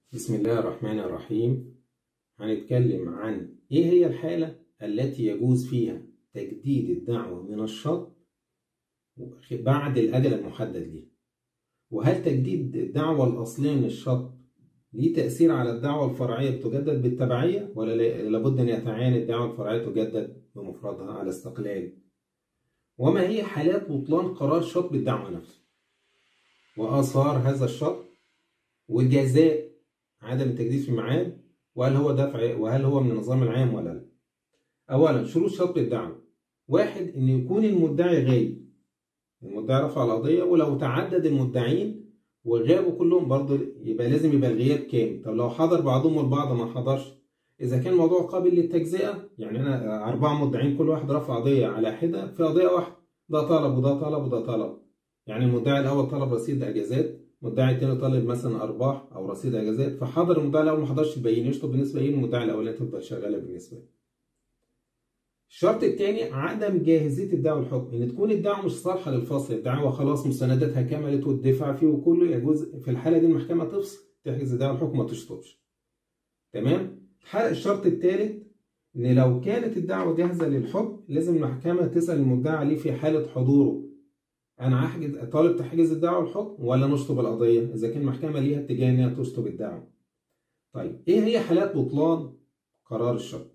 بسم الله الرحمن الرحيم هنتكلم عن إيه هي الحالة التي يجوز فيها تجديد الدعوة من الشط بعد الأجل المحدد ليه وهل تجديد الدعوة الأصلية من الشط ليه تأثير على الدعوة الفرعية بتجدد بالتبعية ولا لابد أن يتعين الدعوة الفرعية تجدد بمفردها على استقلال وما هي حالات بطلان قرار شط بالدعوة نفسه وآثار هذا الشط وجزاء عدم التجديد في الميعاد وهل هو دفع وهل هو من النظام العام ولا لا اولا شروط شرط الدعوه واحد ان يكون المدعي غايب المدعي رفع القضيه ولو تعدد المدعين وغابوا كلهم برضه يبقى لازم يبقى الغياب كام طب لو حضر بعضهم والبعض ما حضرش اذا كان الموضوع قابل للتجزئه يعني انا اربعه مدعين كل واحد رفع قضيه على حده في قضيه واحده ده طلب وده طلب وده طلب يعني المدعي الاول طلب رصيد اجازات مدعي التاني طالب مثلا ارباح او رصيد اجازات فحضر المدعي الاول ما حضرش الباقيين يشطب بالنسبه ايه المدعي الاولاني تفضل شغاله بالنسبه له. الشرط الثاني عدم جاهزيه الدعوه الحكم ان تكون الدعوه مش صالحه للفصل الدعوه خلاص مستنداتها كملت والدفاع فيه وكله يجوز في الحاله دي المحكمه تفصل تحجز الدعوه الحكم ما تشطبش. تمام؟ الشرط الثالث ان لو كانت الدعوه جاهزه للحكم لازم المحكمه تسال المدعي عليه في حاله حضوره انا هحجز طالب تحجز الدعوه الحكم ولا نشطب القضيه اذا كان المحكمه ليها اتجاه انها تشطب الدعوه طيب ايه هي حالات بطلان قرار الشرط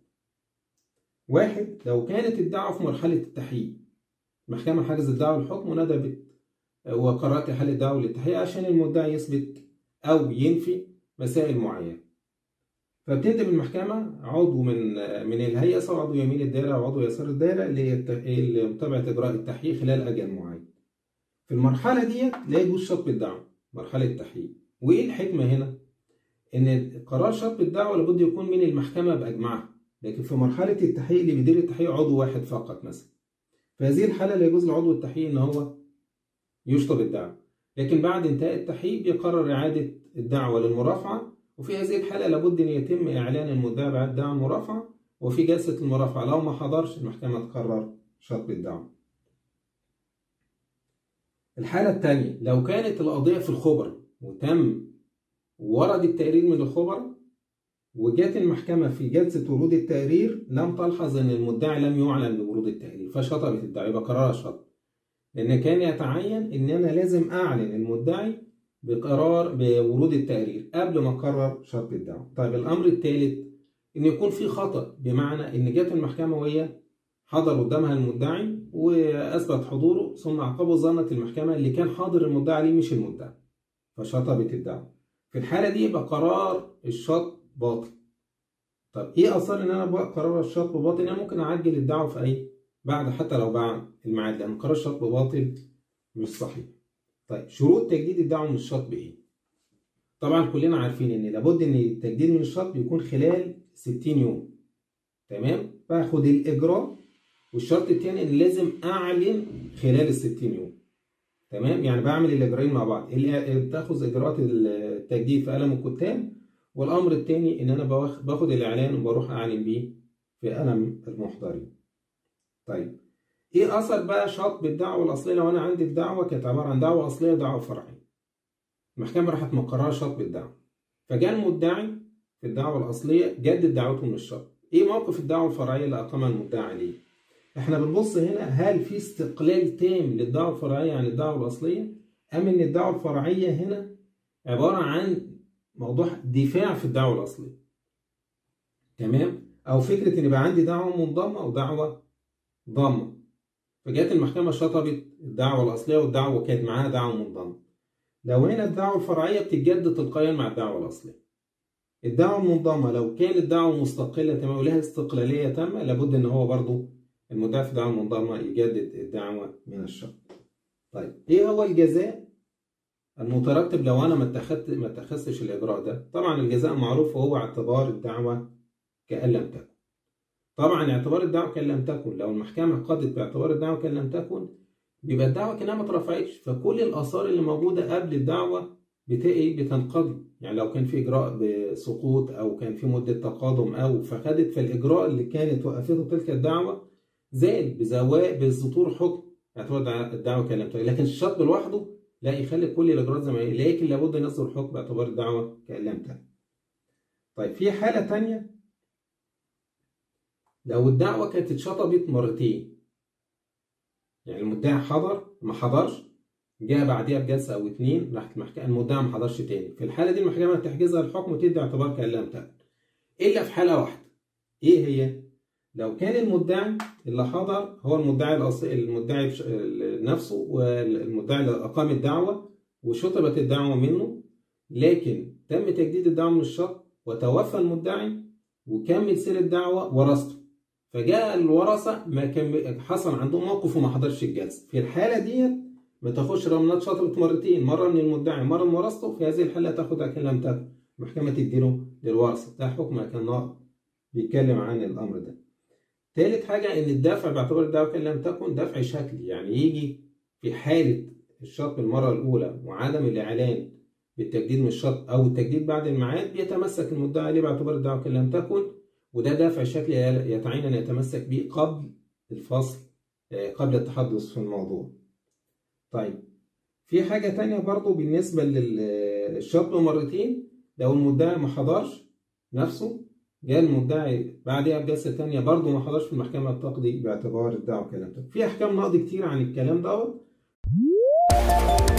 واحد لو كانت الدعوه في مرحله التحقيق المحكمه حجزت الدعوه الحكم وندبت وقررت حل الدعوه للتحقيق عشان المدعي يثبت او ينفي مسائل معينه فبتندب المحكمة عضو من من الهيئة سواء عضو يمين الدائرة أو عضو يسار الدائرة لمتابعة إجراء التحقيق خلال أجل معين. في المرحلة ديت لا يجوز شطب الدعوة مرحلة التحقيق وإيه الحكمة هنا؟ إن قرار شطب الدعوة لابد يكون من المحكمة بأجمعها لكن في مرحلة التحقيق اللي بيدير التحقيق عضو واحد فقط مثلا في هذه الحالة لا يجوز لعضو التحقيق إن هو يشطب الدعوة لكن بعد انتهاء التحقيق بيقرر إعادة الدعوة للمرافعة وفي هذه الحالة لابد أن يتم إعلان المدعي بعد الدعوة المرافعة وفي جلسة المرافعة لو ما حضرش المحكمة تقرر شطب الدعوة الحالة الثانية لو كانت القضية في الخبر وتم ورد التقرير من الخبر وجات المحكمة في جلسة ورود التقرير لم تلحظ أن المدعي لم يعلن بورود التقرير فشطبت الدعوة يبقى قرارها شطب لأن كان يتعين إن أنا لازم أعلن المدعي بقرار بورود التقرير قبل ما أقرر شرط الدعوة. طيب الأمر الثالث إن يكون في خطأ بمعنى إن جت المحكمة وهي حضر قدامها المدعي واثبت حضوره ثم عقبه ظنت المحكمه اللي كان حاضر المدعي عليه مش المدعي فشطبت الدعوه في الحاله دي يبقى قرار الشط باطل طب ايه اثار ان انا بقى قرار الشط باطل انا ممكن اعجل الدعوه في اي بعد حتى لو بعد الميعاد لان قرار الشط باطل مش صحيح طيب شروط تجديد الدعوه من الشط بايه طبعا كلنا عارفين ان لابد ان التجديد من الشط بيكون خلال 60 يوم تمام باخد الاجراء والشرط الثاني ان لازم اعلن خلال ال 60 يوم تمام يعني بعمل الاجراءين مع بعض بتاخذ اجراءات التجديد في قلم الكتاب والامر الثاني ان انا باخد الاعلان وبروح اعلن بيه في قلم المحضرين طيب ايه اثر بقى شطب الدعوه الاصليه لو انا عندي الدعوه كانت عباره عن دعوه اصليه ودعوه فرعيه المحكمه راحت مقرره شطب الدعوه فجاء المدعي في الدعوه الاصليه جدد دعوته من الشطب ايه موقف الدعوه الفرعيه اللي اقامها المدعي عليه احنا بنبص هنا هل في استقلال تام للدعوة الفرعية عن الدعوة الأصلية أم إن الدعوة الفرعية هنا عبارة عن موضوع دفاع في الدعوة الأصلية تمام أو فكرة إن يبقى عندي دعوة منضمة ودعوة ضامة فجاءت المحكمة شطبت الدعوة الأصلية والدعوة كانت معاها دعوة منضمة لو هنا الدعوة الفرعية بتتجدد تلقائيا مع الدعوة الأصلية الدعوة المنضمة لو كانت دعوة مستقلة تماما ولها استقلالية تامة لابد إن هو برضه المدعي في الدعوة المنضمة يجدد الدعوة من الشرط. طيب ايه هو الجزاء المترتب لو انا ما اتخذت ما اتخذتش الاجراء ده؟ طبعا الجزاء معروف وهو اعتبار الدعوة كأن لم تكن. طبعا اعتبار الدعوة كأن لم تكن لو المحكمة قضت باعتبار الدعوة كأن لم تكن بيبقى الدعوة كأنها ما اترفعتش فكل الآثار اللي موجودة قبل الدعوة بتنقضي يعني لو كان في إجراء بسقوط أو كان في مدة تقادم أو فخدت فالإجراء اللي كانت وقفته تلك الدعوة زال بزواء بسطور حكم اعتبار الدعوه كلمته لكن الشطب لوحده لا يخلي كل الاجراءات زي ما هي لكن لابد ان يصدر الحكم باعتبار الدعوه كان لم تكن طيب في حالة تانية لو الدعوة كانت اتشطبت مرتين يعني المدعي حضر ما حضرش جاء بعديها بجلسة أو اتنين راحت المحكمة المدعي ما حضرش تاني في الحالة دي المحكمة تحجزها الحكم وتدي اعتبار كأن لم تكن إلا في حالة واحدة إيه هي؟ لو كان المدعي اللي حضر هو المدعي الأصلي المدعي نفسه والمدعي اللي أقام الدعوة وشطبت الدعوة منه لكن تم تجديد الدعوة من الشط وتوفى المدعي وكمل سير الدعوة ورثته فجاء الورثة ما كان حصل عندهم موقف وما حضرش الجلسة في الحالة ديت ما تاخدش رمنات شطبت مرتين مرة من المدعي مرة من ورثته في هذه الحالة تاخدها كان لم تكن المحكمة تديله للورثة ده حكم كان بيتكلم عن الأمر ده تالت حاجة إن الدفع باعتبار الدعوة كان لم تكن دفع شكلي يعني يجي في حالة الشط المرة الأولى وعدم الإعلان بالتجديد من الشط أو التجديد بعد الميعاد بيتمسك المدعي عليه باعتبار الدعوة كان لم تكن وده دافع شكلي يتعين أن يتمسك به قبل الفصل قبل التحدث في الموضوع. طيب في حاجة تانية برضو بالنسبة للشطب مرتين لو المدعي ما حضرش نفسه جاء المدعي بعدها بجلسة تانية برضه ما حضرش في المحكمة التقضي باعتبار الدعوة كلام في أحكام نقض كتير عن الكلام دوت